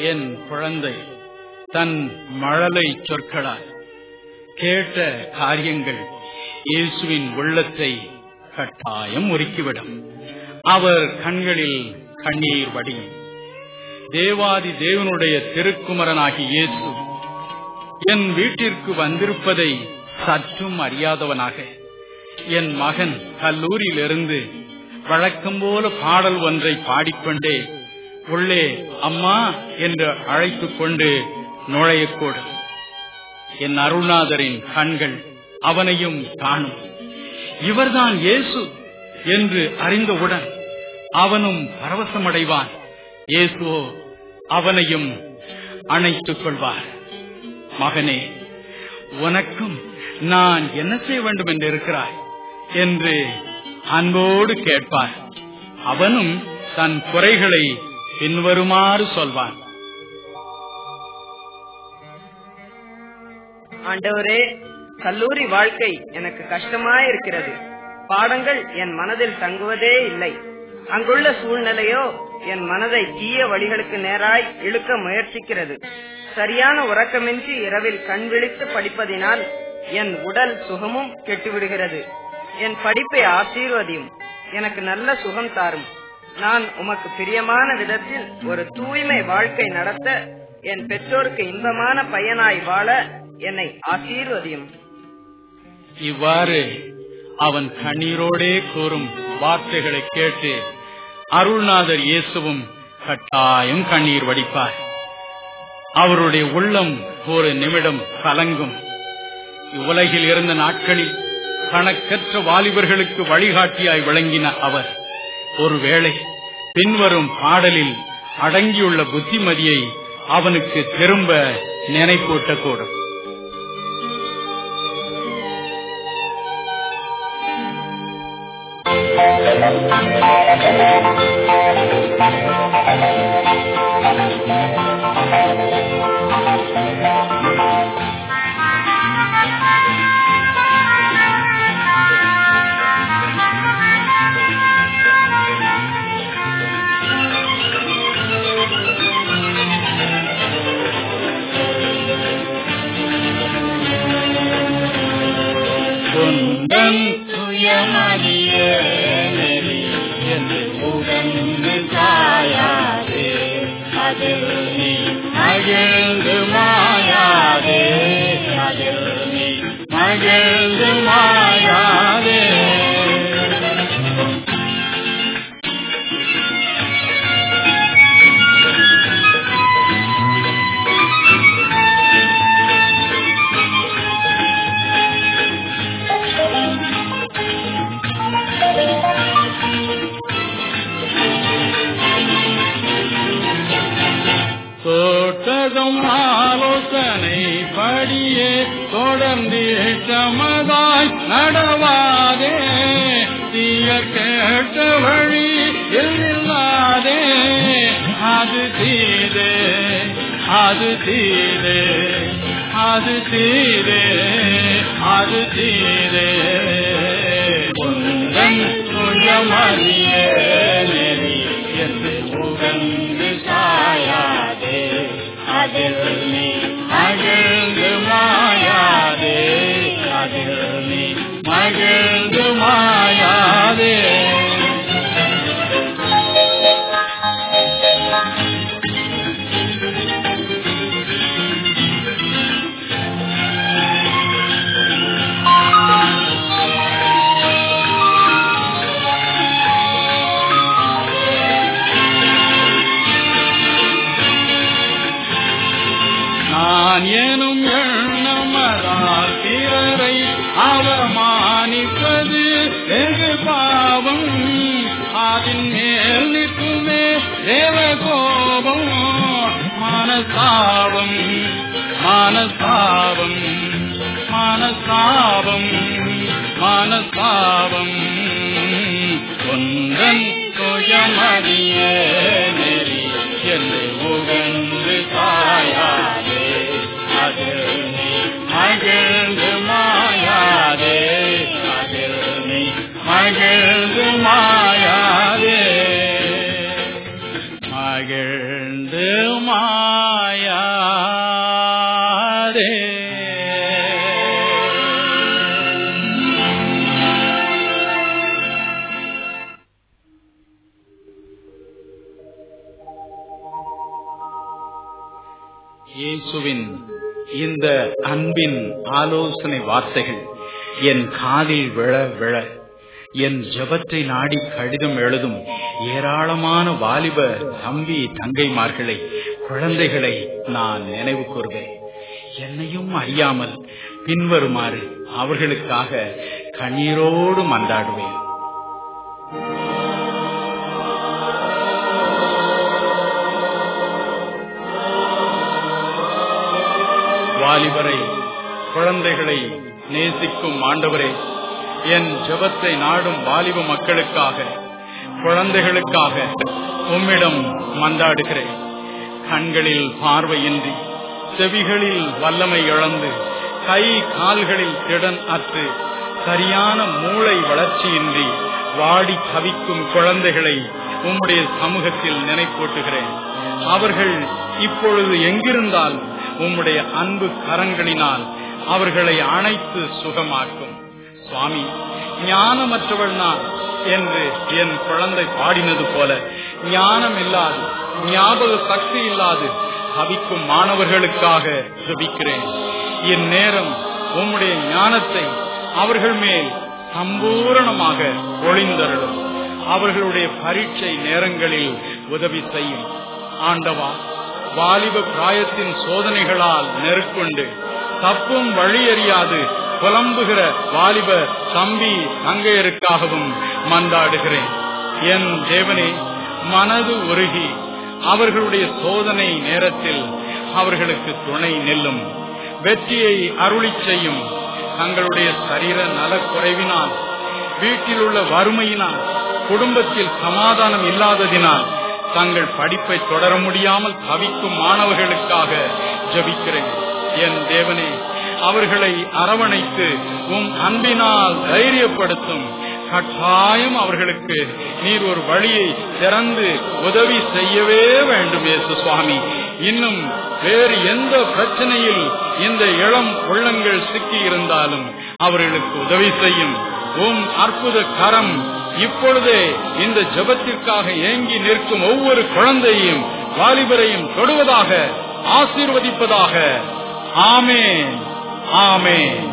என் குழந்தை தன் மழலை சொற்களால் கேட்ட காரியங்கள் இயேசுவின் உள்ளத்தை கட்டாயம் முறுக்கிவிடும் அவர் கண்களில் கண்ணீர் வடியும் தேவாதி தேவனுடைய திருக்குமரனாகி இயேசு என் வீட்டிற்கு வந்திருப்பதை சற்றும் அறியாதவனாக என் மகன் கல்லூரியிலிருந்து வழக்கம் போல பாடல் ஒன்றை பாடிக்கொண்டே உள்ளே அம்மா என்று அழைத்துக் கொண்டு நுழையக்கூடும் என் அருள்நாதரின் கண்கள் அவனையும் காணும் இவர்தான் இயேசு என்று அறிந்தவுடன் அவனும் பரவசமடைவான் இயேசுவோ அவனையும் அணைத்துக் கொள்வார் மகனே உனக்கும் நான் என்ன செய்ய வேண்டும் என்று இருக்கிறாய் என்று அன்போடு கேட்பார் அவனும் தன் குறைகளை பின்வருமாறு சொல்வான் ஆண்டவரே கல்லூரி வாழ்க்கை எனக்கு கஷ்டமாய் இருக்கிறது பாடங்கள் என் மனதில் தங்குவதே இல்லை அங்குள்ள சூழ்நிலையோ என் மனதை தீய வழிகளுக்கு நேராய் இழுக்க முயற்சிக்கிறது சரியான உறக்கமின்றி இரவில் கண் விழித்து படிப்பதினால் என் உடல் சுகமும் கெட்டுவிடுகிறது என் படிப்பை ஆசீர்வதியும் எனக்கு நல்ல சுகம் தாரும் நான் உமக்கு பிரியமான விதத்தில் ஒரு தூய்மை வாழ்க்கை நடத்த என் பெற்றோருக்கு இன்பமான பையனாய் வாழ என்னை ஆசீர்வதியும் இவ்வாறு அவன் கண்ணீரோடே கூறும் வார்த்தைகளை கேட்டு அருள்நாதர் இயேசுவும் கட்டாயம் கண்ணீர் வடிப்பார் அவருடைய உள்ளம் ஒரு நிமிடம் கலங்கும் இவ்வுலகில் இருந்த நாட்களில் கணக்கற்ற வாலிபர்களுக்கு வழிகாட்டியாய் விளங்கின அவர் ஒருவேளை பின்வரும் பாடலில் அடங்கியுள்ள புத்திமதியை அவனுக்கு திரும்ப நினைப்பூட்டக்கூடும் கொண்டன் சுயமறிய நெறி என்று உகந்து சாயாதே அதில் நீ மகிழ்ந்து மாயாதே அதில் நீ மகிழ்ந்து மாயாதே தோட்டகம் ஆலோசனை படியே தொடர்ந்து சமதாய் நடவாதே தீய கேட்ட வழி இல்லாதே அது தீதே அது தீதே அது தீதே அது தீதே உந்தன் சுயமறியே நெறி என்று உகந்து சாயாதே அதில் நீ மகிழ்ந்து மாயாதே அதில் நீ மகிழ்ந்து மாயாதே நான் எனும் எண்ணமரால் பிறரை அவமானிப்பது வெகு பாவம் அதன் மேல் நிற்குமே தேவ கோபம் மனசாபம் மனசாபம் மனசாபம் மனசாபம் ஒன்றன் சுயமறிய நெறி என்னை உகந்து சாயாதே அதில் நீ மகிழ்ந்து மாயாதே அதில் நீ மகிழ்ந்து மாயாதே மகிழ்ந்து மா இயேசுவின் இந்த அன்பின் ஆலோசனை வார்த்தைகள் என் காதில் விழ விழ என் ஜபத்தை நாடி கடிதம் எழுதும் ஏராளமான வாலிப தம்பி தங்கைமார்களை குழந்தைகளை நான் நினைவு கூறுவேன் என்னையும் அறியாமல் பின்வருமாறு அவர்களுக்காக கண்ணீரோடு மன்றாடுவேன் வாலிபரை குழந்தைகளை நேசிக்கும் ஆண்டவரே என் ஜபத்தை நாடும் வாலிப மக்களுக்காக குழந்தைகளுக்காக உம்மிடம் மன்றாடுகிறேன் கண்களில் பார்வையின்றி செவிகளில் வல்லமை இழந்து கை கால்களில் திடன் அற்று சரியான மூளை வளர்ச்சியின்றி வாடி தவிக்கும் குழந்தைகளை உம்முடைய சமூகத்தில் நினைப்பூட்டுகிறேன் அவர்கள் இப்பொழுது எங்கிருந்தால் உம்முடைய அன்பு கரங்களினால் அவர்களை அணைத்து சுகமாக்கும் சுவாமி ஞானமற்றவள் நான் என்று என் குழந்தை பாடினது போல ஞானம் இல்லாது ஞாபக சக்தி இல்லாது தவிக்கும் மாணவர்களுக்காக ஜபிக்கிறேன் இந்நேரம் உம்முடைய ஞானத்தை அவர்கள் மேல் சம்பூரணமாக ஒளிந்தருளும் அவர்களுடைய பரீட்சை நேரங்களில் உதவி செய்யும் ஆண்டவா வாலிப பிராயத்தின் சோதனைகளால் நெருக்கொண்டு தப்பும் வழி அறியாது புலம்புகிற வாலிப தம்பி தங்கையருக்காகவும் மன்றாடுகிறேன் என் தேவனே மனது உருகி அவர்களுடைய சோதனை நேரத்தில் அவர்களுக்கு துணை நெல்லும் வெற்றியை அருளி செய்யும் தங்களுடைய சரீர நலக்குறைவினால் வீட்டில் உள்ள வறுமையினால் குடும்பத்தில் சமாதானம் இல்லாததினால் தங்கள் படிப்பை தொடர முடியாமல் தவிக்கும் மாணவர்களுக்காக ஜபிக்கிறேன் என் தேவனே அவர்களை அரவணைத்து உம் அன்பினால் தைரியப்படுத்தும் கட்டாயம் அவர்களுக்கு நீர் ஒரு வழியை திறந்து உதவி செய்யவே வேண்டும் இயேசு சுவாமி இன்னும் வேறு எந்த பிரச்சனையில் இந்த இளம் உள்ளங்கள் சிக்கி இருந்தாலும் அவர்களுக்கு உதவி செய்யும் உம் அற்புத கரம் இப்பொழுதே இந்த ஜபத்திற்காக ஏங்கி நிற்கும் ஒவ்வொரு குழந்தையும் வாலிபரையும் தொடுவதாக ஆசீர்வதிப்பதாக ஆமேன் ஆமேன்